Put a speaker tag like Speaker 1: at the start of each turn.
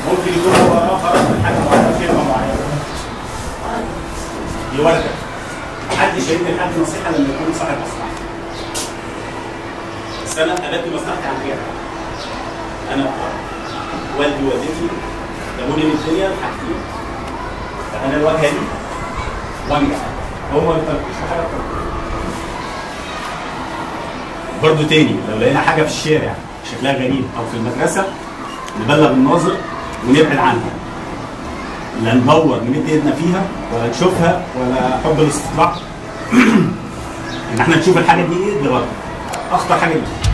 Speaker 1: ممكن يكون هو اه خرج من حاجه معينه كلمه معينه دي ورده محدش هيدي لحد نصيحه لما يكون صاحب مصلحه بس انا ابدي مصلحتي عن غيرها انا والدي ووالدتي جابوني من الدنيا لحاجتين فانا الواجهه دي وانجح هو ما بيطلبوش في حاجه برضه تاني لو لقينا حاجه في الشارع شكلها غريب او في المدرسه نبلغ الناظر ونبعد عنها لا ندور نمد ايدنا فيها ولا نشوفها ولا حب الاستطلاع ان احنا نشوف الحاجه دي ايه دي غلط اخطر حاجه دي